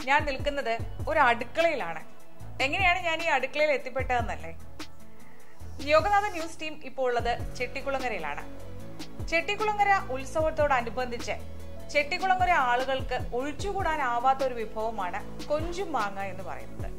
ഞാൻ നിൽക്കുന്നത് ഒരു അടുക്കളയിലാണ് എങ്ങനെയാണ് ഞാൻ ഈ അടുക്കളയിൽ എത്തിപ്പെട്ടതെന്നല്ലേ യോഗനാഥ ന്യൂസ് ടീം ഇപ്പോൾ ഉള്ളത് ചെട്ടിക്കുളങ്ങരയിലാണ് ചെട്ടിക്കുളങ്ങര ഉത്സവത്തോടനുബന്ധിച്ച് ചെട്ടിക്കുളങ്ങര ആളുകൾക്ക് ഒഴിച്ചുകൂടാനാവാത്ത ഒരു വിഭവമാണ് കൊഞ്ചും മാങ്ങ എന്ന് പറയുന്നത്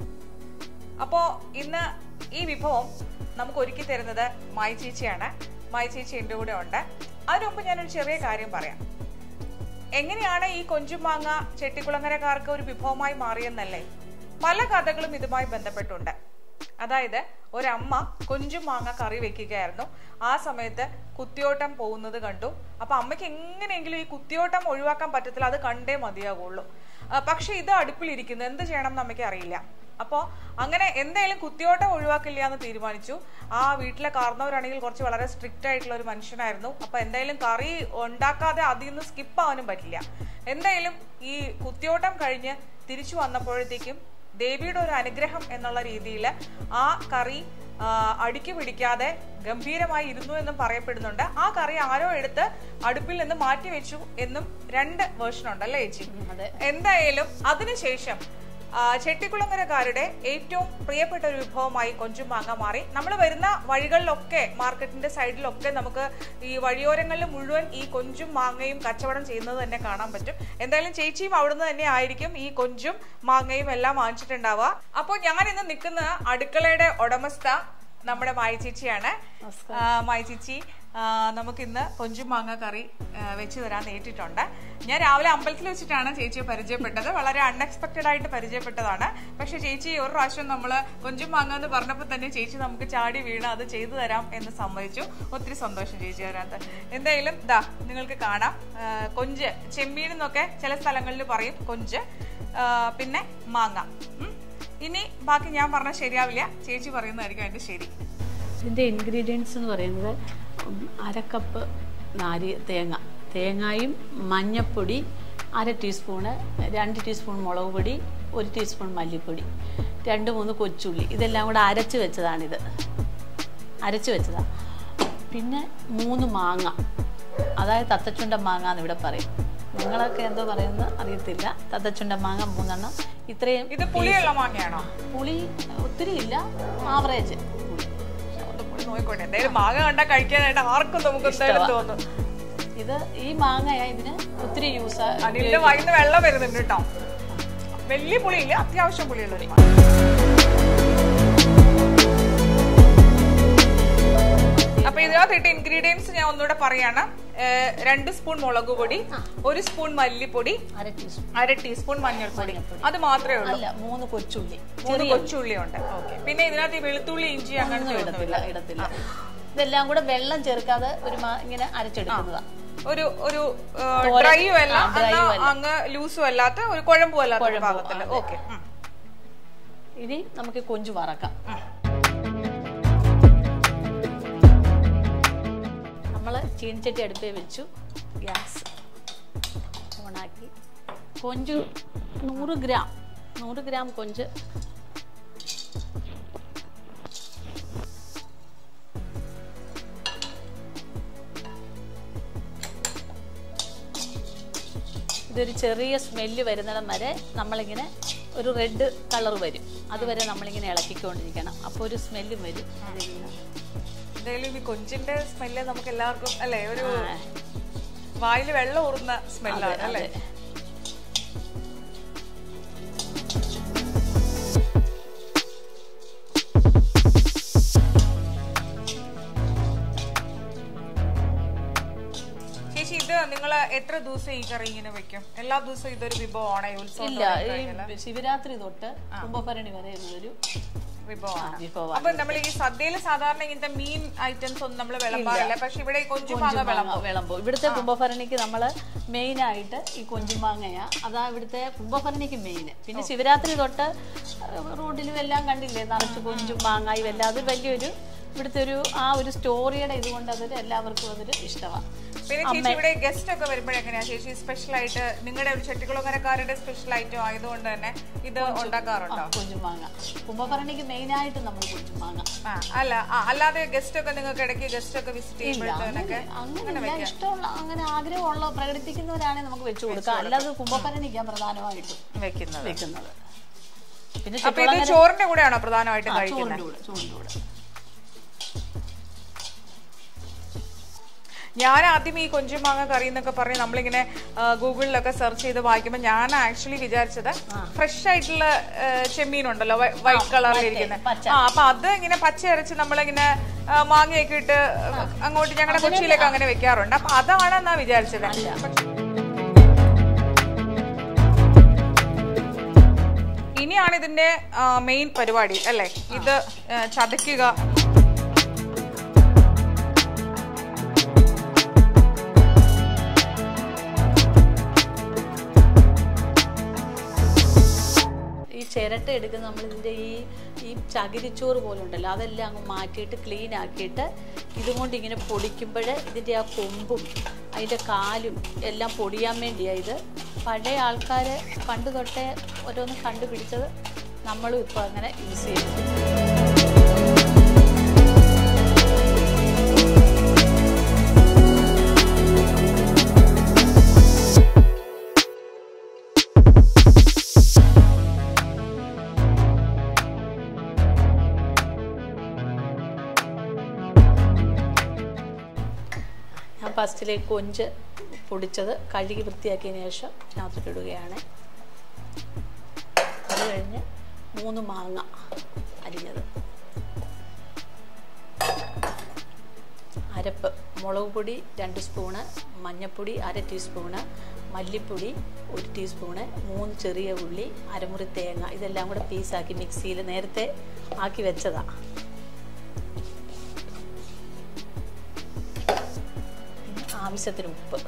അപ്പോ ഇന്ന് ഈ വിഭവം നമുക്ക് ഒരുക്കി തരുന്നത് മായി ചേച്ചിയാണ് മായി ചേച്ചി എൻ്റെ കൂടെ ഉണ്ട് അതിനു മുമ്പ് ഞാനൊരു ചെറിയ കാര്യം പറയാം എങ്ങനെയാണ് ഈ കൊഞ്ചും മാങ്ങ ചെട്ടിക്കുളങ്ങരക്കാർക്ക് ഒരു വിഭവമായി മാറിയെന്നല്ലേ പല കഥകളും ഇതുമായി ബന്ധപ്പെട്ടുണ്ട് അതായത് ഒരമ്മ കൊഞ്ചും മാങ്ങ കറി വെക്കുകയായിരുന്നു ആ സമയത്ത് കുത്തിയോട്ടം പോകുന്നത് കണ്ടു അപ്പൊ അമ്മയ്ക്ക് എങ്ങനെയെങ്കിലും ഈ കുത്തിയോട്ടം ഒഴിവാക്കാൻ പറ്റത്തില്ല അത് കണ്ടേ മതിയാകുള്ളൂ ആ, പക്ഷെ ഇത് അടുപ്പിലിരിക്കുന്നു എന്ത് ചെയ്യണം എന്ന് അമ്മയ്ക്ക് അറിയില്ല അപ്പോൾ അങ്ങനെ എന്തായാലും കുത്തിയോട്ടം ഒഴിവാക്കില്ല എന്ന് തീരുമാനിച്ചു ആ വീട്ടിലെ കാർന്നവരാണെങ്കിൽ കുറച്ച് വളരെ സ്ട്രിക്റ്റ് ആയിട്ടുള്ള ഒരു മനുഷ്യനായിരുന്നു അപ്പൊ എന്തായാലും കറി ഉണ്ടാക്കാതെ അതിൽ നിന്ന് സ്കിപ്പ് ആവാനും പറ്റില്ല എന്തായാലും ഈ കുത്തിയോട്ടം കഴിഞ്ഞ് തിരിച്ചു വന്നപ്പോഴത്തേക്കും ദേവിയുടെ ഒരു അനുഗ്രഹം എന്നുള്ള രീതിയിൽ ആ കറി ആ, അടുക്കി പിടിക്കാതെ ഗംഭീരമായി ഇരുന്നു എന്നും പറയപ്പെടുന്നുണ്ട് ആ കറി ആരോ എടുത്ത് അടുപ്പിൽ നിന്ന് മാറ്റി വെച്ചു എന്നും രണ്ട് വേർഷൻ ഉണ്ട് അല്ലേ ചേച്ചി അതെ എന്തായാലും അതിനുശേഷം ആ, ചെട്ടിക്കുളങ്ങരക്കാരുടെ ഏറ്റവും പ്രിയപ്പെട്ട ഒരു വിഭവമായി കൊഞ്ചും മാങ്ങ മാറി നമ്മൾ വരുന്ന വഴികളിലൊക്കെ മാർക്കറ്റിന്റെ സൈഡിലൊക്കെ നമുക്ക് ഈ വഴിയോരങ്ങളിൽ മുഴുവൻ ഈ കൊഞ്ചും മാങ്ങയും കച്ചവടം ചെയ്യുന്നത് തന്നെ കാണാൻ പറ്റും എന്തായാലും ചേച്ചിയും അവിടുന്ന് തന്നെ ആയിരിക്കും ഈ കൊഞ്ചും മാങ്ങയും എല്ലാം വാങ്ങിച്ചിട്ടുണ്ടാവുക അപ്പോൾ ഞാൻ ഇന്ന് നിൽക്കുന്ന അടുക്കളയുടെ ഉടമസ്ഥ നമ്മുടെ മായി ചേച്ചിയാണ് ആ, മായി ചേച്ചി ആ, നമുക്കിന്ന് കൊഞ്ചും മാങ്ങ കറി ആ, വെച്ച് തരാൻ നേരിട്ടിട്ടുണ്ട് ഞാൻ രാവിലെ അമ്പലത്തിൽ വെച്ചിട്ടാണ് ചേച്ചിയെ പരിചയപ്പെട്ടത് വളരെ അൺഎക്സ്പെക്റ്റഡ് ആയിട്ട് പരിചയപ്പെട്ടതാണ് പക്ഷെ ചേച്ചി ഒരു പ്രാവശ്യം നമ്മൾ കൊഞ്ചും മാങ്ങ എന്ന് പറഞ്ഞപ്പോൾ തന്നെ ചേച്ചി നമുക്ക് ചാടി വീണ് അത് ചെയ്തു തരാം എന്ന് സമ്മതിച്ചു ഒത്തിരി സന്തോഷം ചേച്ചി അതിനകത്ത് എന്തായാലും ദാ നിങ്ങൾക്ക് കാണാം ആ, കൊഞ്ച് ചെമ്മീൻ എന്നൊക്കെ ചില സ്ഥലങ്ങളിൽ പറയും കൊഞ്ച് ആ, പിന്നെ മാങ്ങ ഉം. ഇനി ബാക്കി ഞാൻ പറഞ്ഞാൽ ശരിയാവില്ല ചേച്ചി പറയുന്നതായിരിക്കും അതിന്റെ ശരി ഇതിൻ്റെ ഇൻഗ്രീഡിയൻസ് എന്ന് പറയുന്നത് അരക്കപ്പ് നാരി തേങ്ങ തേങ്ങയും മഞ്ഞപ്പൊടി അര ടീസ്പൂണ് രണ്ട് ടീസ്പൂൺ മുളക് പൊടി ഒരു ടീസ്പൂൺ മല്ലിപ്പൊടി രണ്ട് മൂന്ന് കൊച്ചുള്ളി ഇതെല്ലാം കൂടെ അരച്ച് വെച്ചതാണിത് അരച്ച് വെച്ചതാണ് പിന്നെ മൂന്ന് മാങ്ങ അതായത് തത്തച്ചുണ്ട മാങ്ങ എന്ന് ഇവിടെ പറയും നിങ്ങളൊക്കെ എന്തോ പറയുന്നത് അറിയത്തില്ല തത്തച്ചുണ്ട മാങ്ങ മൂന്നെണ്ണം ഇത്രയും ഇത് പുളിയുള്ള മാങ്ങയാണോ പുളി ഒത്തിരി ഇല്ല ആവറേജ് ഒന്ന് പുളി നോക്കിക്കോട്ടെ എന്തായാലും മാങ്ങ കണ്ടാ കഴിക്കാനായിട്ട് ആർക്കും നമുക്ക് എന്തായാലും തോന്നും ഇത് ഈ മാങ്ങയാ ഇതിന് ഒത്തിരി യൂസ് അനിലിന്റെ വായിന്ന് വെള്ളം വരുന്നുണ്ട് കേട്ടോ വലിയ പുളിയില്ല അത്യാവശ്യം പുളിയുള്ള ഒരു മാങ്ങ അപ്പൊ ഇതിനകത്തിട്ട് ഇൻഗ്രീഡിയൻസ് ഞാൻ ഒന്നുകൂടെ പറയാണ് ഏഹ് രണ്ട് സ്പൂൺ മുളക് പൊടി ഒരു സ്പൂൺ മല്ലിപ്പൊടി അര ടീസ്പൂൺ അര ടീസ്പൂൺ മഞ്ഞൾപ്പൊടി അത് മാത്രമേ ഉള്ളൂ അല്ല മൂന്ന് കൊച്ചുള്ളി മൂന്ന് കൊച്ചുള്ളി ഉണ്ട് പിന്നെ ഇതിനകത്ത് ഈ വെളുത്തുള്ളി ഇഞ്ചി അങ്ങനത്തെ ഇടത്തില്ല ഇടത്തില്ല ഇതെല്ലാം കൂടെ വെള്ളം ചേർക്കാതെ ഒരു മാ- ഇങ്ങനെ അരച്ചെടുക്കുന്നതാ ഒരു ഒരു ഡ്രൈയും അല്ല ആ, dry എന്നാ ഉം അല്ല. അങ്ങ് ലൂസും അല്ലാത്ത ഒരു കുഴമ്പും അല്ലാത്ത ഒരു ഭാഗത്തില് ഓക്കെ ഇനി നമുക്ക് കൊഞ്ചു വറക്കാം നമ്മൾ ചീനിച്ചട്ടി അടുപ്പേ വെച്ചു ഗ്യാസ് ഓണാക്കി കൊഞ്ച് നൂറ് ഗ്രാം നൂറ് ഗ്രാം കൊഞ്ച് ഇതൊരു ചെറിയ സ്മെല്ല് വരുന്നിടം വരെ നമ്മളിങ്ങനെ ഒരു റെഡ് കളർ വരും അതുവരെ നമ്മളിങ്ങനെ ഇളക്കിക്കൊണ്ടിരിക്കണം അപ്പോൾ ഒരു സ്മെല്ലും വരും അതിങ്ങനെ എന്തായാലും ഈ കൊഞ്ചിന്റെ സ്മെല്ല് നമുക്ക് എല്ലാവർക്കും അല്ലെ ഒരു വായിൽ വെള്ളം ഊറുന്ന സ്മെല്ലാണ് അല്ലെ അതെ. ചേച്ചി ഇത് നിങ്ങൾ എത്ര ദിവസം ഈ കറി ഇങ്ങനെ വെക്കും എല്ലാ ദിവസവും ഇതൊരു വിഭവമാണ് ഈ ഉത്സവം ഇല്ല ഈ ശിവരാത്രി തൊട്ട് കുംഭഭരണി വരെ ഒരു വിഭവമാണ് വിഭവമാണ് അപ്പൊ നമ്മൾ ഈ സദ്യയിൽ സാധാരണ ഇങ്ങനത്തെ മീൻ ഐറ്റംസ് ഒന്നും നമ്മൾ വിളമ്പാറില്ല പക്ഷെ ഇവിടെ ഈ കൊഞ്ചു മാങ്ങ വിളമ്പും വിളമ്പും ഇവിടുത്തെ കുംഭഭരണിക്ക് നമ്മൾ മെയിൻ ആയിട്ട് ഈ കൊഞ്ചുമാങ്ങയാ അതാ ഇവിടുത്തെ കുംഭഭരണിക്ക് മെയിൻ പിന്നെ ശിവരാത്രി തൊട്ട് റോഡിലും എല്ലാം കണ്ടില്ലേ നിറച്ച് കൊഞ്ചും മാങ്ങായും എല്ലാം അത് വലിയൊരു ഇവിടുത്തെ ഒരു ആ ഒരു സ്റ്റോറിയുടെ ഇതുകൊണ്ട് അതൊരു എല്ലാവർക്കും അതൊരു ഇഷ്ടമാണ് പിന്നെ ചേച്ചി ഇവിടെ ഗസ്റ്റ് ഒക്കെ വരുമ്പോഴെങ്ങനെയാ ചേച്ചി സ്പെഷ്യൽ ആയിട്ട് നിങ്ങളുടെ ഒരു ചെട്ടിക്കുളങ്ങരക്കാരുടെ സ്പെഷ്യൽ ഐറ്റം ആയതുകൊണ്ട് തന്നെ ഇത് ഉണ്ടാക്കാറുണ്ടോ കുഞ്ചുമാങ്ങ കുംഭഭരണിക്ക് മെയിനായിട്ട് നമ്മൾ കുഞ്ചുമാങ്ങ ആ, അല്ല ആ, അല്ലാതെ ഗസ്റ്റ് ഒക്കെ നിങ്ങൾക്ക് ഇടയ്ക്ക് ഗസ്റ്റ് ഒക്കെ വിസിറ്റ് ചെയ്യുമ്പോഴത്തേനൊക്കെ അങ്ങനെ ഇഷ്ടമുള്ള അങ്ങനെ ആഗ്രഹമുള്ള പ്രകടിപ്പിക്കുന്നവരാണെങ്കിൽ നമുക്ക് വെച്ചു കൊടുക്കാം അല്ലാതെ കുംഭഭരണിക്കാൻ പ്രധാനമായിട്ടും വെക്കുന്നത് വെക്കുന്നത് പിന്നെ അപ്പൊ ഇത് ചോറിന്റെ കൂടെയാണോ പ്രധാനമായിട്ടും ആ, കഴിക്കുന്നത് ചോറിൻ്റെ കൂടെ ചോറിൻ്റെ കൂടെ ഞാൻ ആദ്യം ഈ കൊഞ്ചുമാങ്ങ കറി എന്നൊക്കെ പറഞ്ഞ് നമ്മളിങ്ങനെ ആ, ഗൂഗിളിലൊക്കെ സെർച്ച് ചെയ്ത് വായിക്കുമ്പോൾ ഞാൻ ആക്ച്വലി വിചാരിച്ചത് ഫ്രഷ് ആയിട്ടുള്ള ആ, ചെമ്മീൻ ഉണ്ടല്ലോ വൈറ്റ് കളറിൽ ഇരിക്കുന്നത് പച്ച. ആ അപ്പൊ അത് ഇങ്ങനെ പച്ച അരച്ച് നമ്മളിങ്ങനെ ആ, മാങ്ങയൊക്കെ ഇട്ട് അങ്ങോട്ട് ഞങ്ങളുടെ കൊച്ചിയിലൊക്കെ അങ്ങനെ വെക്കാറുണ്ട് അപ്പൊ അതാണെന്നാ വിചാരിച്ചത് ഇനിയാണ് ഇതിന്റെ മെയിൻ പരിപാടി അല്ലേ ഇത് ആ, ചതയ്ക്കുക ഈ ചിരട്ട എടുക്കുന്ന നമ്മൾ ഇതിൻ്റെ ഈ ഈ ചകിരിച്ചോറ് പോലെ ഉണ്ടല്ലോ അതെല്ലാം അങ്ങ് മാറ്റിയിട്ട് ക്ലീൻ ആക്കിയിട്ട് ഇതുകൊണ്ട് ഇങ്ങനെ പൊടിക്കുമ്പോൾ ഇതിൻ്റെ ആ കൊമ്പും അതിൻ്റെ കാലും എല്ലാം പൊടിയാൻ വേണ്ടിയാണ് ഇത് പഴയ ആൾക്കാർ പണ്ട് തൊട്ടേ ഓരോന്ന് കണ്ടുപിടിച്ചത് നമ്മളും ഇപ്പോൾ അങ്ങനെ യൂസ് ചെയ്യുന്നു ഞാൻ ഫസ്റ്റിലേക്ക് കൊഞ്ച് പൊടിച്ചത് കഴുകി വൃത്തിയാക്കിയതിന് ശേഷം ഇതിനകത്തോട്ട് ഇടുകയാണ് അത് കഴിഞ്ഞ് മൂന്ന് മാങ്ങ അരിഞ്ഞത് അരപ്പ് മുളക് പൊടി രണ്ട് സ്പൂണ് മഞ്ഞൾപ്പൊടി അര ടീസ്പൂണ് മല്ലിപ്പൊടി ഒരു ടീസ്പൂണ് മൂന്ന് ചെറിയ ഉള്ളി അരമുറി തേങ്ങ ഇതെല്ലാം കൂടെ പീസാക്കി മിക്സിയിൽ നേരത്തെ ആക്കി വെച്ചതാണ് പിന്നെ ആവശ്യത്തിന് ഉപ്പ്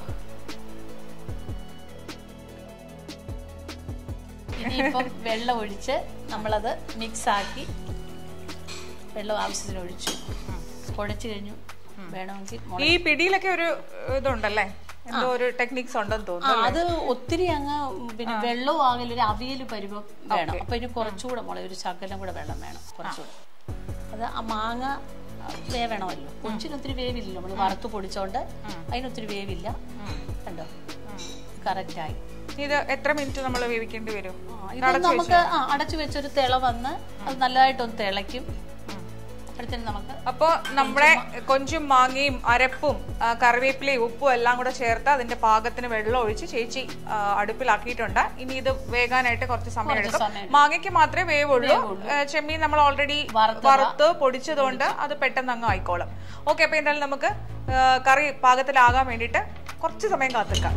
ഇനിയിപ്പം വെള്ളം ഒഴിച്ച് നമ്മളത് മിക്സാക്കി വെള്ളം ആവശ്യത്തിന് ഒഴിച്ചു കുഴച്ച് കഴിഞ്ഞു വേണമെങ്കിൽ മുളക് ഈ പിടിയിലൊക്കെ ഒരു ഇതുണ്ടല്ലേ എന്തോ ഒരു ടെക്നിക്സ് ഉണ്ടെന്ന് ആ തോന്നുന്നു അത് ഒത്തിരി അങ്ങ് പിന്നെ വെള്ളവും ആകില്ല ഒരു അവിയൽ പരുവം വേണം അപ്പൊ ഇനി കുറച്ചുകൂടെ മുളക് ഒരു ശകലം കൂടെ വെള്ളം വേണം കുറച്ചുകൂടെ അത് ആ മാങ്ങ വേവണമല്ലോ കൊച്ചിന് ഒത്തിരി വേവില്ലല്ലോ നമ്മൾ വറുത്ത് പൊടിച്ചോണ്ട് അതിനൊത്തിരി വേവില്ല കണ്ടോ കറക്റ്റായി ഇത് എത്ര മിനിറ്റ് നമ്മൾ വേവിക്കേണ്ടി വരും ഇത് നമുക്ക് ആ അടച്ചു വെച്ചൊരു തിള വന്ന് അത് നല്ലതായിട്ടൊന്ന് തിളയ്ക്കും അപ്പോഴത്തേനും നമുക്ക് അപ്പോ നമ്മുടെ കൊഞ്ചും മാങ്ങയും അരപ്പും ആ, കറിവേപ്പിലയും ഉപ്പും എല്ലാം കൂടെ ചേർത്ത് അതിന്റെ പാകത്തിന് വെള്ളം ഒഴിച്ച് ചേച്ചി ആ, അടുപ്പിലാക്കിയിട്ടുണ്ട് ഇനി ഇത് വേകാനായിട്ട് കുറച്ച് സമയം എടുക്കും സമയം മാങ്ങയ്ക്ക് മാത്രമേ വേവുള്ളൂ ആ, ചെമ്മീൻ നമ്മൾ ഓൾറെഡി വറുത്തതാ. വറുത്ത് പൊടിച്ചതുകൊണ്ട് അത് പെട്ടെന്ന് അങ്ങ് ആയിക്കോളും ഓക്കെ അപ്പൊ എന്തായാലും നമുക്ക് ആ, കറി പാകത്തിലാകാൻ വേണ്ടിയിട്ട് കുറച്ച് സമയം കാത്തിക്കാം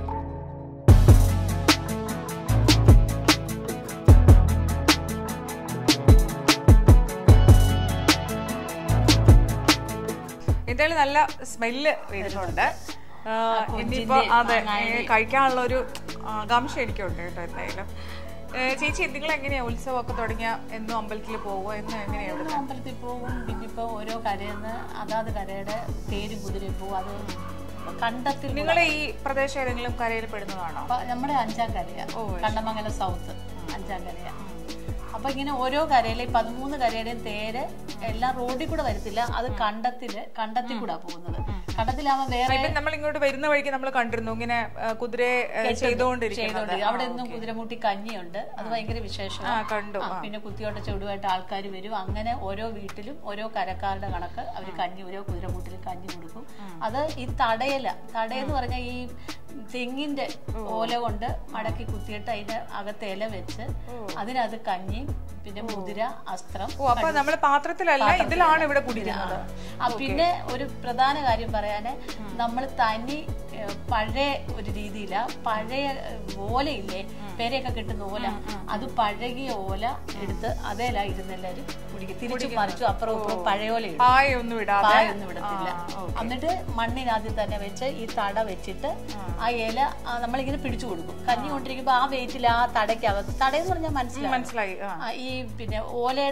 എന്തായാലും നല്ല സ്മെല്ല് വരുന്നുണ്ട് ആ, ഇനിയിപ്പോ അതെ ഏ, കഴിക്കാനുള്ള ഒരു ആകാംക്ഷ എനിക്കുണ്ട് കേട്ടോ എന്തായാലും ഏ, ചേച്ചി നിങ്ങൾ എങ്ങനെയാ ഉത്സവമൊക്കെ തുടങ്ങിയ എന്നും അമ്പലത്തിൽ പോവോ എന്നും എങ്ങനെയാ ഇവിടെ അമ്പലത്തിൽ പോകും പിന്നെ ഇപ്പോൾ ഓരോ കരയെന്ന് അതാത് കരയുടെ പേരും കുതിരയും പോകും അത് കണ്ടത്തിൽ നിങ്ങൾ ഈ പ്രദേശം ഏതെങ്കിലും കരയിൽ പെടുന്നതാണോ അപ്പൊ നമ്മുടെ അഞ്ചാം കരയാ കണ്ടമംഗലം സൗത്ത് അഞ്ചാം കരയാ അപ്പൊ ഇങ്ങനെ ഓരോ കരയിലെ ഈ പതിമൂന്ന് കരയുടെയും തേര് എല്ലാം റോഡിൽ കൂടെ വരത്തില്ല അത് കണ്ടത്തില് കണ്ടത്തിൽ കൂടെ പോകുന്നത് കണ്ടത്തിലാവുമ്പോ വേറെ ഇപ്പം നമ്മൾ ഇങ്ങോട്ട് വരുന്ന വഴിക്ക് നമ്മൾ കണ്ടിരുന്നു ഇങ്ങനെ ആ, കുതിരയെ ആ, ചെയ്തുകൊണ്ടിരിക്കുന്നത് ചെയ്തോണ്ട് അവിടെ നിന്നും കുതിരമുട്ടി കഞ്ഞിയുണ്ട് അത് ഭയങ്കര ആ വിശേഷമാണ് കണ്ടു ആ, പിന്നെ കുത്തിയോട്ട ചുവടുമായിട്ട് ആൾക്കാർ വരും അങ്ങനെ ഓരോ വീട്ടിലും ഓരോ കരക്കാരുടെ കണക്ക് അവർ കഞ്ഞി ഓരോ കുതിരമുട്ടിൽ കഞ്ഞി കൊടുക്കും അത് ഈ തടയല തടയെന്ന് പറഞ്ഞാൽ ഈ തെങ്ങിന്റെ ഓല കൊണ്ട് മടക്കി കുത്തിയിട്ട് അതിന്റെ അകത്ത് ഇല വെച്ച് അതിനകത്ത് കഞ്ഞിയും പിന്നെ മുതിര അസ്ത്രം ഓ അപ്പൊ നമ്മൾ പാത്രത്തിലല്ല ഇതിലാണ് ഇവിടെ കുടിക്കുന്നത് ആ പിന്നെ ഒരു പ്രധാന കാര്യം പറയാന് നമ്മൾ തനി ഏ, പഴയ ഒരു രീതിയില പഴയ ഏ, ഓലയില്ലേ പെരയൊക്കെ കിട്ടുന്ന ഓല അത് പഴകിയ ഓല എടുത്ത് അതേല ഇരുന്ന് എല്ലാരും കുടിക്കും തിരിച്ചു മറിച്ചു അപ്പുറം ഇപ്പുറം പഴയ ഓല ഇടും പായൊന്നും വിടാതെ പായൊന്നും വിടത്തില്ല എന്നിട്ട് മണ്ണിനകത്ത് തന്നെ വെച്ച് ഈ തട വെച്ചിട്ട് ആ ഇല ആ, നമ്മളിങ്ങനെ പിടിച്ചു കൊടുക്കും കഞ്ഞി കൊണ്ടിരിക്കുമ്പോ ആ വെയിറ്റിൽ ആ തടയ്ക്കകത്ത് തടയെന്ന് പറഞ്ഞാൽ മനസ്സിലാവും മനസ്സിലായി ആ ആ, ഈ പിന്നെ ഓലയുടെ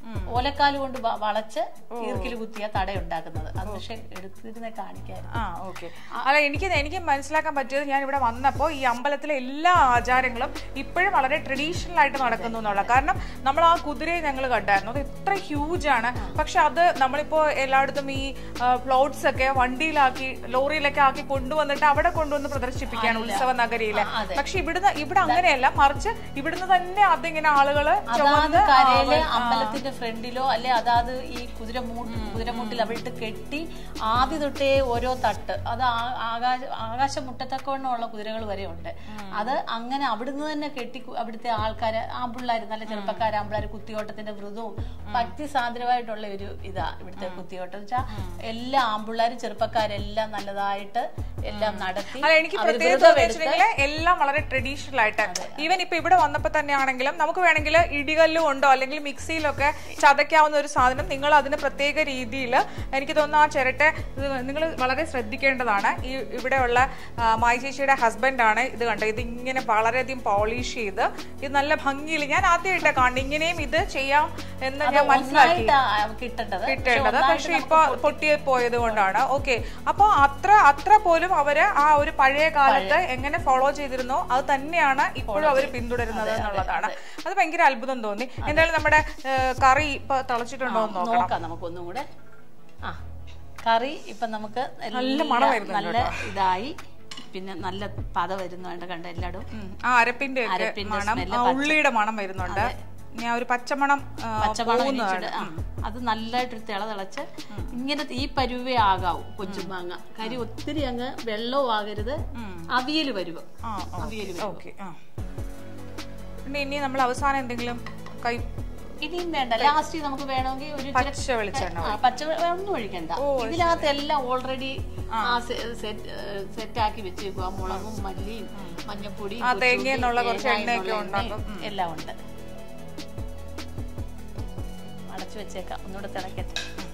ഓലക്കാല് കൊണ്ട് വ- വളച്ച് ഈർക്കിൽ കുത്തിയ തട ഉണ്ടാക്കുന്നത് അത് പക്ഷെ എടുത്തിരുന്ന കാണിക്കായിരുന്നു ആ ഓക്കെ അല്ല എനിക്ക് എനിക്ക് മനസ്സിലാക്കാൻ പറ്റിയത് ഞാൻ ഇവിടെ വന്നപ്പോൾ ഈ അമ്പലത്തിലെ എല്ലാ ആചാരങ്ങളും ഇപ്പോഴും വളരെ ട്രഡീഷണൽ ആയിട്ട് നടക്കുന്നു എന്നുള്ള കാരണം നമ്മൾ ആ കുതിരയെ ഞങ്ങൾ കണ്ടായിരുന്നു അത് ഇത്ര ഹ്യൂജ് ആണ് പക്ഷെ അത് നമ്മളിപ്പോ എല്ലായിടത്തും ഈ ഫ്ലോട്ട്സ് ഒക്കെ വണ്ടിയിലാക്കി ലോറിയിലൊക്കെ ആക്കി കൊണ്ടുവന്നിട്ട് അവിടെ കൊണ്ടുവന്ന് പ്രദർശിപ്പിക്കുകയാണ് ഉത്സവ നഗരിയിലെ പക്ഷെ ഇവിടുന്ന് ഇവിടെ അങ്ങനെയല്ല മറിച്ച് ഇവിടുന്ന് തന്നെ അതിങ്ങനെ ആളുകള് അതാത് ചുമന്ന് കരയില് അമ്പലത്തിന്റെ ഫ്രണ്ടിലോ അല്ലെ അതാത് ഈ കുതിരമൂട്ട് കുതിരമൂട്ടിൽ അവിട്ട് കെട്ടി ആദ്യ തൊട്ടേ ഓരോ തട്ട് അത് ആ- ആകാശ ആകാശം മുട്ടത്തക്കവണ്ണമുള്ള കുതിരകൾ വരെ ഉണ്ട് അത് അങ്ങനെ അവിടുന്ന് തന്നെ കെട്ടി കു- അവിടുത്തെ ആൾക്കാര് ആമ്പിള്ളാര് നല്ല ചെറുപ്പക്കാര് ആമ്പിള്ളാര് കുത്തിയോട്ടത്തിന്റെ വ്രതവും ഭക്തി സാന്ദ്രമായിട്ടുള്ള ഒരു ഇതാ ഇവിടുത്തെ കുത്തിയോട്ടം വെച്ചാൽ എല്ലാ ആമ്പിള്ളാരും ചെറുപ്പക്കാരെല്ലാം നല്ലതായിട്ട് എല്ലാം നടത്തി അല്ല എനിക്ക് അവര് പ്രത്യേകത വ്രതം എടുത്ത് വെച്ചിട്ടുണ്ടെങ്കിൽ എല്ലാം വളരെ ട്രഡീഷണൽ ആയിട്ട് ഈവൻ ഇപ്പൊ ഇവിടെ വന്നപ്പോ തന്നെ ആണെങ്കിലും നമുക്ക് വേണമെങ്കിൽ ഇടികല്ലും ഉണ്ടോ അല്ലെങ്കിൽ മിക്സിയിലൊക്കെ ചതയ്ക്കാവുന്ന ഒരു സാധനം നിങ്ങൾ അതിന് പ്രത്യേക രീതിയിൽ എനിക്ക് തോന്നുന്നു ആ ചിരട്ട നിങ്ങൾ വളരെ ശ്രദ്ധിക്കേണ്ടതാണ് ഈ ഇവിടെയുള്ള ആ, മായി ചേച്ചിയുടെ ഹസ്ബൻഡാണ് ഇത് കണ്ടത് ഇത് ഇങ്ങനെ വളരെയധികം പോളിഷ് ചെയ്ത് ഇത് നല്ല ഭംഗിയിൽ ഞാൻ ആദ്യമായിട്ട് കാണുന്നത് ഇങ്ങനെയും ഇത് ചെയ്യാം എന്ന് ഞാൻ മനസ്സിലാക്കി ഒന്നായിട്ടാ കിട്ടേണ്ടത് കിട്ടേണ്ടത് പക്ഷെ ഇപ്പൊ പൊട്ടി പോയത് കൊണ്ടാണ് ഓക്കെ അപ്പൊ അത്ര അത്ര പോലും അവര് ആ ഒരു പഴയ കാലത്ത് എങ്ങനെ ഫോളോ ചെയ്തിരുന്നോ അത് തന്നെയാണ് ഇപ്പോഴും അവർ പിന്തുടരുന്നത് എന്നുള്ളതാണ് അത് ഭയങ്കര അത്ഭുതം തോന്നി എന്തായാലും നമ്മുടെ ഏഹ്, കറി ഇപ്പൊ തിളച്ചിട്ടുണ്ടോ എന്ന് നോക്കണം നോക്കാം നമുക്കൊന്നും കൂടെ ആ കറി ഇപ്പൊ നമുക്ക് നല്ല എല്ലാം മണം വരുന്നുണ്ട് നല്ല ഇതായി പിന്നെ നല്ല പത വരുന്നുണ്ട് കണ്ട എല്ലായിടും ഉം, ആ അരപ്പിന്റെ ഒക്കെ അരപ്പിന്റെ മണം smell, ആ ഉള്ളിയുടെ മണം വരുന്നുണ്ട് ഞാൻ ഒരു പച്ചമണം ആ, പച്ചമണം പോകുന്നതാണ് ഇടിച്ചിട്ട് ആ, അത് നല്ലതായിട്ട് തിള തിളച്ച് ഇങ്ങനെ ഈ പരുവേ ആകാവൂ കൊച്ചുമാങ്ങ കരി ഒത്തിരി അങ്ങ് വെള്ളവും ആകരുത് അവിയൽ വരുവോ ആ അവിയൽ ഓക്കെ ആ പിന്നെ ഇനി നമ്മൾ അവസാനം എന്തെങ്കിലും കൈ ഇനിയും വേണ്ട ലാസ്റ്റ് നമുക്ക് വേണമെങ്കിൽ ഒരു ഇച്ചിരി പച്ച വെളിച്ചെണ്ണ ആ, പച്ച വെ- ഒന്നും ഒഴിക്കണ്ട ഇതിനകത്ത് എല്ലാം ഓൾറെഡി സെറ്റ് ആക്കി വെച്ചേക്കുക മുളകും മല്ലിയും മഞ്ഞപ്പൊടിയും ആ, കൊച്ചുള്ളി, തേങ്ങയെന്നുള്ള കുറച്ച് തേങ്ങ എണ്ണയൊക്കെ എന്നുള്ള ഉണ്ടാക്കും. എണ്ണയും എല്ലാം ഉണ്ട് അടച്ചു വെച്ചേക്കാം ഒന്നുകൂടെ തിളക്കട്ടെ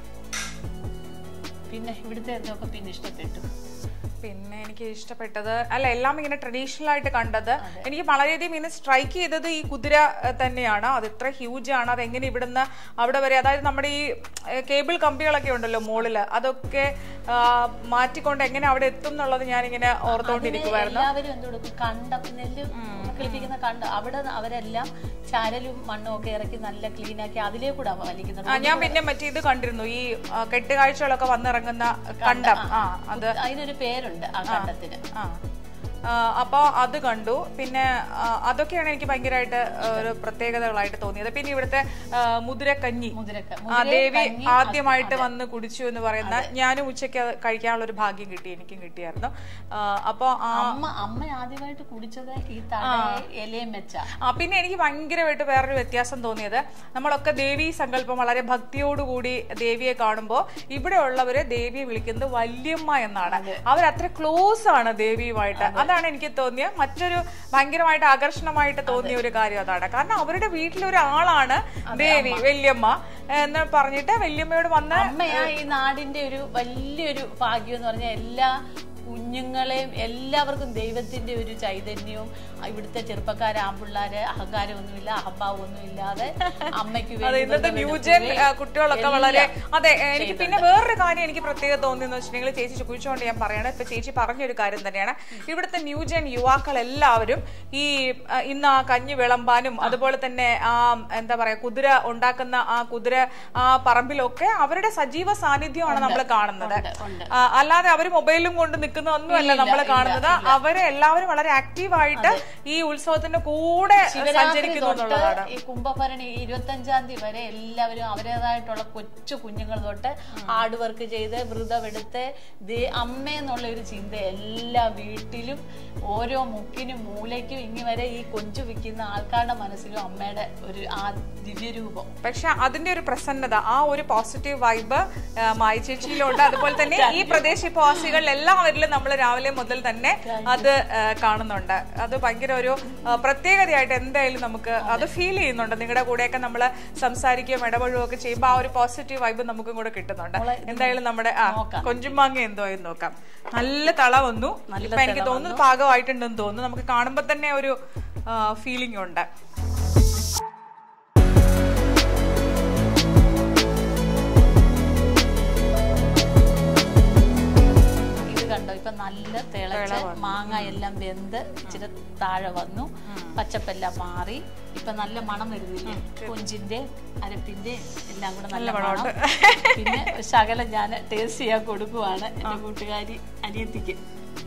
പിന്നെ ഇവിടുത്തെ എന്തൊക്കെ പിന്നെ ഇഷ്ടപ്പെട്ടു പിന്നെ എനിക്ക് ഇഷ്ടപ്പെട്ടത് അല്ല എല്ലാം ഇങ്ങനെ ട്രഡീഷണൽ ആയിട്ട് കണ്ടത് എനിക്ക് വളരെയധികം ഇങ്ങനെ സ്ട്രൈക്ക് ചെയ്തത് ഈ കുതിര ഏഹ്, തന്നെയാണ് അത് ഇത്ര ഹ്യൂജ് ആണ് അത് എങ്ങനെ ഇവിടുന്ന് അവിടെ വരെ അതായത് നമ്മുടെ ഈ ഏഹ്, കേബിൾ കമ്പികളൊക്കെ ഉണ്ടല്ലോ മുകളില് അതൊക്കെ ആ, മാറ്റിക്കൊണ്ട് എങ്ങനെ അവിടെ എത്തും എന്നുള്ളത് ഞാനിങ്ങനെ ഓർത്തോണ്ടിരിക്കുവായിരുന്നു എല്ലാവരും എന്ത് കൊടുക്കും കണ്ട നെല്ല് കിളിപ്പിക്കുന്ന കണ്ട അവിടെ അവരെല്ലാം ചാരലും മണ്ണും ഒക്കെ ഇറക്കി നല്ല ക്ലീൻ ആക്കി അതിലേ കൂടെ വലിക്കുന്നത് ആ ഞാൻ പിന്നെ മറ്റേ ഇത് കണ്ടിരുന്നു ഈ ആ, കെട്ടുകാഴ്ചകളൊക്കെ വന്നിറങ്ങുന്ന കണ്ടം ആ അത് അതിനൊരു പേരുണ്ട് ആ കണ്ടത്തിന് ആ ആ, അപ്പൊ അത് കണ്ടു പിന്നെ ആ, അതൊക്കെയാണ് എനിക്ക് ഭയങ്കരമായിട്ട് ആ, ഒരു പ്രത്യേകതകളായിട്ട് തോന്നിയത് പിന്നെ ഇവിടുത്തെ ആ, മുതിരക്കഞ്ഞി മുതിരക്ക ആ ദേവി ആദ്യമായിട്ട് വന്ന് കുടിച്ചു എന്ന് പറയുന്ന ഞാനും ഉച്ചയ്ക്ക് അത് കഴിക്കാനുള്ള ഒരു ഭാഗ്യം കിട്ടി എനിക്കും കിട്ടിയായിരുന്നു ആ, അപ്പൊ ആ അമ്മ അമ്മ ആദ്യമായിട്ട് കുടിച്ചത് ഈ തടയെ ഇലയും വെച്ച ആ പിന്നെ എനിക്ക് ഭയങ്കരമായിട്ട് വേറൊരു വ്യത്യാസം തോന്നിയത് നമ്മളൊക്കെ ദേവീ സങ്കല്പം വളരെ ഭക്തിയോടുകൂടി ദേവിയെ കാണുമ്പോൾ ഇവിടെ ഉള്ളവര് ദേവിയെ വിളിക്കുന്നത് വല്യമ്മ എന്നാണ് അവരത്ര ക്ലോസ് ആണ് ദേവിയുമായിട്ട് അതാണ് എനിക്ക് തോന്നിയ മറ്റൊരു ഭയങ്കരമായിട്ട് ആകർഷണമായിട്ട് തോന്നിയ ഒരു കാര്യം അതാണ് കാരണം അവരുടെ വീട്ടിലൊരാളാണ് ദേവി വല്യമ്മ എന്ന് പറഞ്ഞിട്ട് വല്യമ്മയോട് വന്ന് അമ്മയാ ഈ നാടിന്റെ ഒരു വലിയൊരു ഭാഗ്യം എന്ന് പറഞ്ഞാൽ എല്ലാ കുഞ്ഞുങ്ങളെയും എല്ലാവർക്കും ദൈവത്തിന്റെ ഒരു ചൈതന്യവും ഇവിടുത്തെ ചെറുപ്പക്കാരെ ആമ്പിള്ളാര് അഹങ്കാരമൊന്നുമില്ല അഹംഭാവമൊന്നും ഇല്ലാതെ അമ്മയ്ക്ക് അതെ വേണ്ടി ഇന്നത്തെ വ്രതം ന്യൂജൻ എടുക്കുകയും ആ, കുട്ടികളൊക്കെ എല്ലാം വളരെ അതെ ഏ, എനിക്ക് പിന്നെ വേറൊരു കാര്യം എനിക്ക് പ്രത്യേകത തോന്നിയെന്ന് വെച്ചിട്ടുണ്ടെങ്കിൽ ചേച്ചി ചോദിച്ചുകൊണ്ട് ഞാൻ പറയണത് ഇപ്പൊ ചേച്ചി പറഞ്ഞൊരു കാര്യം തന്നെയാണ് ഇവിടുത്തെ ന്യൂജൻ യുവാക്കൾ എല്ലാവരും ഈ ആ, ഇന്ന് ആ കഞ്ഞി വിളമ്പാനും അതുപോലെ തന്നെ ആ എന്താ പറയാ കുതിര ഉണ്ടാക്കുന്ന ആ കുതിര ആ പറമ്പിലൊക്കെ അവരുടെ സജീവ സാന്നിധ്യമാണ് നമ്മൾ കാണുന്നത് ഉണ്ട്. ആ, അല്ലാതെ അവർ മൊബൈലും കൊണ്ട് നിൽക്കുന്നതൊന്നുമല്ല നമ്മൾ കാണുന്നത് അവരെ എല്ലാവരും വളരെ ആക്റ്റീവായിട്ട് ഈ ഉത്സവത്തിന്റെ കൂടെ ശിവരാത്രി സഞ്ചരിക്കുന്നു തൊട്ട് എന്നുള്ളതാണ് ഈ കുംഭഭരണി ഇരുപത്തഞ്ചാം തീയതി വരെ എല്ലാവരും അവരുടേതായിട്ടുള്ള കൊച്ചു കുഞ്ഞുങ്ങൾ തൊട്ട് ഹാർഡ് വർക്ക് ചെയ്ത് വ്രതമെടുത്ത് ദേ അമ്മ എന്നുള്ള ഒരു ചിന്ത എല്ലാ വീട്ടിലും ഓരോ മുക്കിനും മൂലയ്ക്കും ഇങ്ങി വരെ ഈ കൊഞ്ചു വിൽക്കുന്ന ആൾക്കാരുടെ മനസ്സിലും അമ്മയുടെ ഒരു ആ ദിവ്യരൂപം പക്ഷെ അതിന്റെ ഒരു പ്രസന്നത ആ ഒരു പോസിറ്റീവ് വൈബ് മായി ചേച്ചിയിലുണ്ട് അതുപോലെ തന്നെ ഈ പ്രദേശവാസികൾ എല്ലാവരിലും നമ്മൾ രാവിലെ മുതൽ തന്നെ അത് ആ, കാണുന്നുണ്ട് അത് ഭയങ്കര ഒരു ആ, പ്രത്യേകതയായിട്ട് എന്തായാലും നമുക്ക് അത് ഫീൽ ചെയ്യുന്നുണ്ട് നിങ്ങളുടെ കൂടെയൊക്കെ നമ്മൾ സംസാരിക്കുകയും ഇടപഴകുകയും ഒക്കെ ചെയ്യുമ്പോൾ ആ ഒരു പോസിറ്റീവ് വൈബ് നമുക്കും കൂടെ കിട്ടുന്നുണ്ട് എന്തായാലും നമ്മുടെ ആ കൊഞ്ചുമാങ്ങ എന്തോ എന്ന് നോക്കാം നല്ല തള വന്നു ഇപ്പൊ എനിക്ക് തോന്നുന്നു പാകമായിട്ടുണ്ടെന്ന് തോന്നുന്നു നമുക്ക് കാണുമ്പോൾ തന്നെ ഒരു ഫീലിംഗ് ഉണ്ട് കണ്ടോ ഇപ്പൊ നല്ല തിളച്ച് മാങ്ങ എല്ലാം വെന്ത് ഇച്ചിരി താഴെ വന്നു പച്ചപ്പെല്ലാം മാറി ഇപ്പൊ നല്ല മണം വരുന്നില്ലേ കൊഞ്ചിന്റെ അരപ്പിന്റെ എല്ലാം കൂടെ നല്ല മണം പിന്നെ ശകലം ഞാൻ ടേസ്റ്റ് ചെയ്യാൻ കൊടുക്കുവാണ് എന്റെ കൂട്ടുകാരി അനിയത്തിക്ക്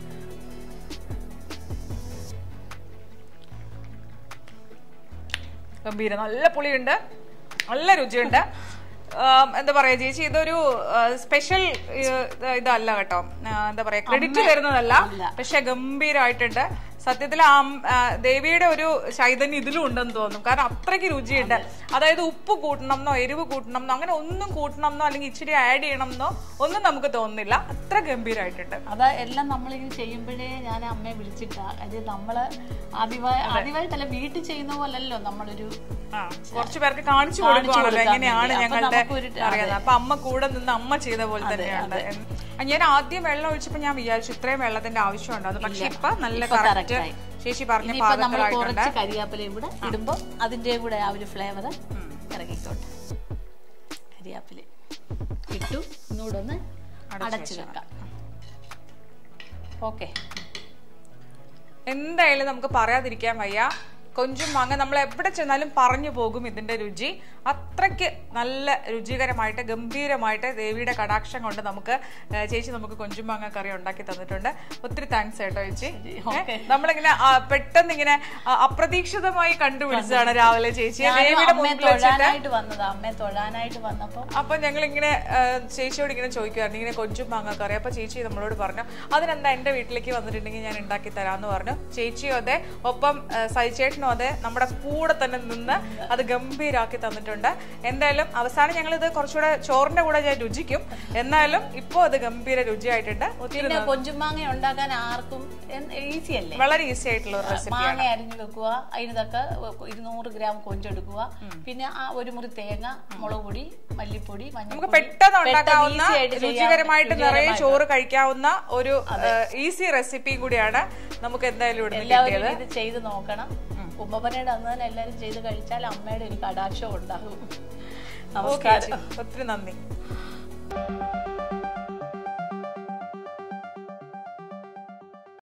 ഗംഭീര നല്ല പുളിയുണ്ട് നല്ല രുചിയുണ്ട് ആം, എന്താ പറയാ ചേച്ചി ഇതൊരു സ്പെഷ്യൽ ഇതല്ല കേട്ടോ ആ, എന്താ പറയാ ക്രെഡിറ്റ് തരുന്നതല്ല പക്ഷെ ഗംഭീരമായിട്ടുണ്ട് സത്യത്തിൽ ആ അം- ആ, ദേവിയുടെ ഒരു ചൈതന്യം ഇതിലും ഉണ്ടെന്ന് തോന്നും കാരണം അത്രയ്ക്ക് രുചിയുണ്ട് അതായത് ഉപ്പ് കൂട്ടണം എന്നോ എരിവ് കൂട്ടണം എന്നോ അങ്ങനെ ഒന്നും കൂട്ടണം എന്നോ അല്ലെങ്കിൽ ഇച്ചിരി ആഡ് ചെയ്യണം എന്നോ ഒന്നും നമുക്ക് തോന്നുന്നില്ല അത്ര ഗംഭീരമായിട്ടുണ്ട് അതാ എല്ലാം നമ്മളിങ്ങനെ ചെയ്യുമ്പോഴേ ഞാൻ അമ്മയെ വിളിച്ചിട്ടാ അത് നമ്മള് ആദ്യമായി ആദ്യമായിട്ടല്ല വീട്ടിൽ ചെയ്യുന്ന പോലല്ലോ നമ്മളൊരു ആ, കുറച്ച് പേർക്ക് കാണിച്ചു കാണിച്ചു കൊടുക്കുകയാണല്ലോ കൊടുക്കാൻ എങ്ങനെയാണ് വേണ്ടി. അപ്പൊ ഞങ്ങളുടെ നമുക്കൊരു- അറിയാതെ അപ്പൊ അമ്മ കൂടെ നിന്ന് അമ്മ ചെയ്ത പോലെ തന്നെയാണ് എന്ന്. ഞാൻ ആദ്യം വെള്ളം ഒഴിച്ചപ്പോ ഞാൻ വിചാരിച്ചു ഇത്രയും വെള്ളത്തിന്റെ ആവശ്യമുണ്ടോ അത് പക്ഷെ ഇപ്പൊ നല്ല ഇപ്പൊ കറക്റ്റ് correct ആയി. ചേച്ചി പറഞ്ഞ ഇനിയിപ്പോ നമ്മൾ പാകത്തിലായിട്ടുണ്ട് കുറച്ച് കരിയാപ്പില ഇവിടെ ഇടുമ്പോ അതിന്റെ കൂടെ ആ ഒരു ഫ്ലേവർ ഇറങ്ങിക്കോട്ടെ കരിയാപ്പില ഇട്ടു ഒന്നുകൂടെ ഒന്ന് അടച്ചു വെക്കാം ഓക്കെ എന്തായാലും നമുക്ക് പറയാതിരിക്കാൻ വയ്യ കൊഞ്ചും മാങ്ങ നമ്മൾ എവിടെ ചെന്നാലും പറഞ്ഞു പോകും ഇതിന്റെ രുചി അത്രയ്ക്ക് നല്ല രുചികരമായിട്ട് ഗംഭീരമായിട്ട് ദേവിയുടെ കടാക്ഷം കൊണ്ട് നമുക്ക് ഏ, ചേച്ചി നമുക്ക് കൊഞ്ചും മാങ്ങ കറി ഉണ്ടാക്കി തന്നിട്ടുണ്ട് ഒത്തിരി താങ്ക്സ് കേട്ടോ ചേച്ചി ഏ, നമ്മളിങ്ങനെ ആ, പെട്ടെന്ന് ഇങ്ങനെ ആ, അപ്രതീക്ഷിതമായി കണ്ടുപിടിച്ചതാണ് രാവിലെ ചേച്ചി ദേവിയുടെ അമ്മയെ മുമ്പിൽ വെച്ചിട്ട് തൊഴാനായിട്ട് വന്നതാ അമ്മയെ തൊഴാനായിട്ട് വന്നപ്പോ അപ്പൊ ഞങ്ങൾ ഇങ്ങനെ ചേച്ചിയോട് ഇങ്ങനെ ചോദിക്കുമായിരുന്നു ഇങ്ങനെ കൊഞ്ചും മാങ്ങ കറി അപ്പൊ ചേച്ചി നമ്മളോട് പറഞ്ഞു അതിനെന്താ എന്റെ വീട്ടിലേക്ക് വന്നിട്ടുണ്ടെങ്കിൽ ഞാൻ ഉണ്ടാക്കി തരാന്ന് പറഞ്ഞു ചേച്ചിയും അതെ ഒപ്പം ആ, സൈചേട്ടനും അതെ നമ്മുടെ കൂടെ തന്നെ നിന്ന് അത് ഗംഭീരാക്കി തന്നിട്ടുണ്ട് എന്തായാലും അവസാനം ഞങ്ങൾ ഇത് കുറച്ചുകൂടെ ചോറിന്റെ കൂടെ ഞാൻ രുചിക്കും എന്നാലും ഇപ്പോ അത് ഗംഭീര രുചിയായിട്ടുണ്ട് ഒത്തിരി പിന്നെ കൊഞ്ചുമാങ്ങ ഉണ്ടാക്കാൻ ആർക്കും ഈസി അല്ലേ വളരെ ഈസി ആയിട്ടുള്ള ഒരു റെസിപ്പി മാങ്ങ അരിഞ്ഞു വെക്കുക അതിനൊക്കെ ഇരുന്നൂറ് ഗ്രാം കൊഞ്ചെടുക്കുക പിന്നെ ആ ഒരു മുറി തേങ്ങ മുളക് പൊടി മല്ലിപ്പൊടി നമുക്ക് മഞ്ഞൾപ്പൊടി പെട്ടെന്ന് ഉണ്ടാക്കാവുന്ന easy ആയിട്ട് ചെയ്യാൻ- രുചികരമായിട്ട് നിറയെ ചോറ് കഴിക്കാവുന്ന ഒരു ഈസി റെസിപ്പിയും കൂടിയാണ് നമുക്ക് എന്തായാലും ഇവിടെ എല്ലാവരും ഇത് ചെയ്ത് നോക്കണം ഉമ്മപ്പനയുടെ അന്ന് തന്നെ എല്ലാവരും ചെയ്ത് കഴിച്ചാൽ അമ്മയുടെ ഒരു കടാക്ഷം ഉണ്ടാകും ഓക്കെ നമസ്കാരം ഒത്തിരി നന്ദി